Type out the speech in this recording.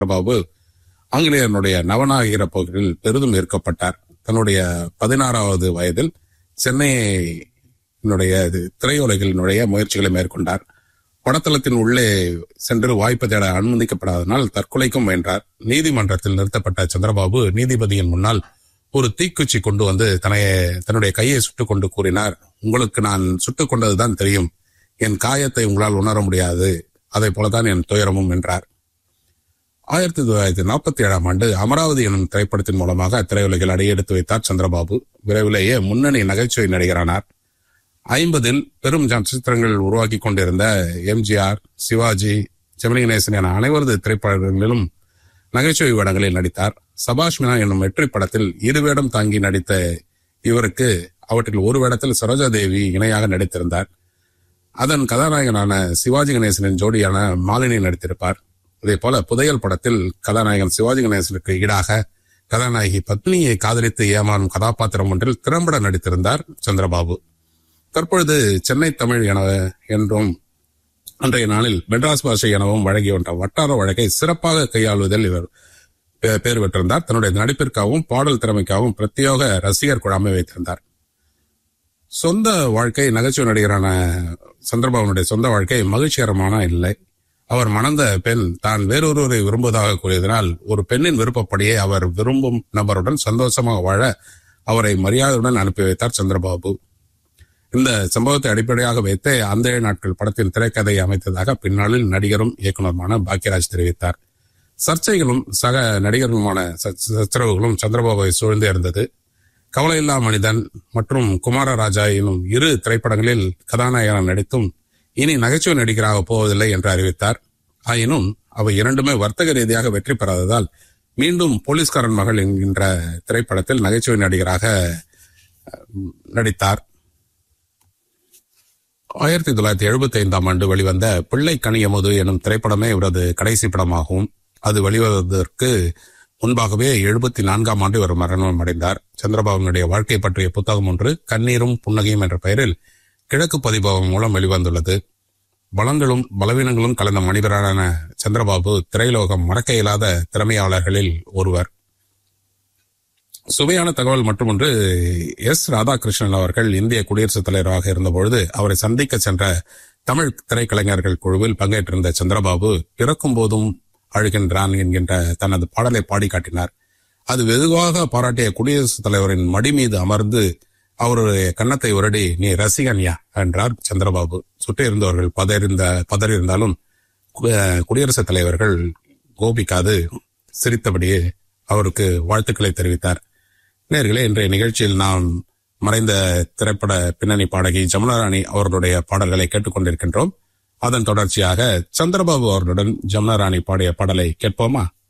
பாபு ஆங்கிலேயனுடைய நவநாகர போரில் பெரிதும் ஈர்க்கப்பட்டார் தன்னுடைய பதினாறாவது வயதில் சென்னையினுடைய இது திரையுலகினுடைய முயற்சிகளை மேற்கொண்டார் படத்தளத்தின் உள்ளே சென்று வாய்ப்பு தேட அனுமதிக்கப்படாதனால் தற்கொலைக்கும் முயன்றார் நீதிமன்றத்தில் நிறுத்தப்பட்ட சந்திரபாபு நீதிபதியின் முன்னால் ஒரு தீக்குச்சி கொண்டு வந்து தன்னைய தன்னுடைய கையை சுட்டுக் கொண்டு கூறினார் உங்களுக்கு நான் சுட்டுக் கொண்டதுதான் தெரியும் என் காயத்தை உங்களால் உணர முடியாது அதை போலதான் என் துயரமும் என்றார் ஆயிரத்தி தொள்ளாயிரத்தி நாற்பத்தி ஏழாம் ஆண்டு அமராவதி எனும் திரைப்படத்தின் மூலமாக திரையுலகில் அடியெடுத்து வைத்தார் சந்திரபாபு விரைவிலேயே முன்னணி நகைச்சுவை நடிகரானார் ஐம்பதில் பெரும் நட்சத்திரங்கள் உருவாக்கி கொண்டிருந்த எம்ஜிஆர் சிவாஜி ஜெமினி கணேசன் என அனைவரது திரைப்படங்களிலும் நகைச்சுவை வேடங்களில் நடித்தார் சபாஷ் மினா என்னும் வெற்றி படத்தில் இரு வேடம் தாங்கி நடித்த இவருக்கு அவற்றில் ஒரு வேடத்தில் சரோஜா தேவி இணையாக நடித்திருந்தார் அதன் கதாநாயகனான சிவாஜி கணேசனின் ஜோடியான மாலினி நடித்திருப்பார் இதே போல புதையல் படத்தில் கதாநாயகன் சிவாஜி கணேசனுக்கு ஈடாக கதாநாயகி பத்னியை காதலித்து ஏமாறும் கதாபாத்திரம் ஒன்றில் திறம்பட நடித்திருந்தார் சந்திரபாபு தற்பொழுது சென்னை தமிழ் என என்றும் அன்றைய நாளில் மெட்ராஸ் பாஷை எனவும் வழங்கி வந்த வட்டார வழக்கை சிறப்பாக கையாளுவதில் இவர் பே- பேர் பெற்றிருந்தார் தன்னுடைய நடிப்பிற்காகவும் பாடல் திறமைக்காகவும் பிரத்யேக ரசிகர் குழாமை வைத்திருந்தார் சொந்த வாழ்க்கை நகைச்சுவை நடிகரான சந்திரபாபுனுடைய சொந்த வாழ்க்கை மகிழ்ச்சிகரமான இல்லை அவர் மணந்த பெண் தான் வேறொருவரை விரும்புவதாக கூறியதனால் ஒரு பெண்ணின் விருப்பப்படியே அவர் விரும்பும் நபருடன் சந்தோஷமாக வாழ அவரை மரியாதையுடன் அனுப்பி வைத்தார் சந்திரபாபு இந்த சம்பவத்தை அடிப்படையாக வைத்து அந்த நாட்கள் படத்தின் திரைக்கதையை அமைத்ததாக பின்னாளில் நடிகரும் இயக்குனருமான பாக்யராஜ் தெரிவித்தார் சர்ச்சைகளும் சக நடிகர்களுமான ச- சச்சரவுகளும் சந்திரபாபுவை சூழ்ந்து இருந்தது கவலையில்லா மனிதன் மற்றும் குமாரராஜா எனும் இரு திரைப்படங்களில் கதாநாயகனாக நடித்தும் இனி நகைச்சுவை நடிகராக போவதில்லை என்று அறிவித்தார் ஆயினும் அவை இரண்டுமே வர்த்தக ரீதியாக வெற்றி பெறாததால் மீண்டும் போலீஸ்காரன் மகள் என்கின்ற திரைப்படத்தில் நகைச்சுவை நடிகராக அஹ், நடித்தார் ஆயிரத்தி தொள்ளாயிரத்தி எழுபத்தி ஐந்தாம் ஆண்டு வெளிவந்த பிள்ளை கனியமுது எனும் திரைப்படமே இவரது கடைசி படமாகும் அது வெளிவருவதற்கு முன்பாகவே எழுபத்தி நான்காம் ஆண்டு இவர் மரணம் அடைந்தார் சந்திரபாபுனுடைய வாழ்க்கை பற்றிய புத்தகம் ஒன்று கண்ணீரும் புன்னகையும் என்ற பெயரில் கிழக்கு பதிப்பகம் மூலம் வெளிவந்துள்ளது பலங்களும் பலவீனங்களும் கலந்த மனிதரான சந்திரபாபு திரைலோகம் மறக்க இயலாத திறமையாளர்களில் ஒருவர் சுவையான தகவல் மட்டுமொன்று எஸ் ராதாகிருஷ்ணன் அவர்கள் இந்திய குடியரசுத் தலைவராக இருந்தபொழுது அவரை சந்திக்க சென்ற தமிழ் திரைக்கலைஞர்கள் குழுவில் பங்கேற்றிருந்த சந்திரபாபு பிறக்கும் போதும் அழுகின்றான் என்கின்ற தனது பாடலை பாடி காட்டினார் அது வெகுவாக பாராட்டிய குடியரசுத் தலைவரின் மடி மீது அமர்ந்து அவருடைய கன்னத்தை உரடி நீ ரசிகன்யா என்றார் சந்திரபாபு சுற்றி இருந்தவர்கள் பதறிந்த பதறியிருந்தாலும் கு- குடியரசுத் தலைவர்கள் கோபிக்காது சிரித்தபடியே அவருக்கு வாழ்த்துக்களை தெரிவித்தார் நேர்களே இன்றைய நிகழ்ச்சியில் நாம் மறைந்த திரைப்பட பின்னணி பாடகி ஜமுனாராணி அவர்களுடைய பாடல்களை கேட்டுக்கொண்டிருக்கின்றோம் அதன் தொடர்ச்சியாக சந்திரபாபு அவர்களுடன் ஜமுனாராணி பாடிய பாடலை கேட்போமா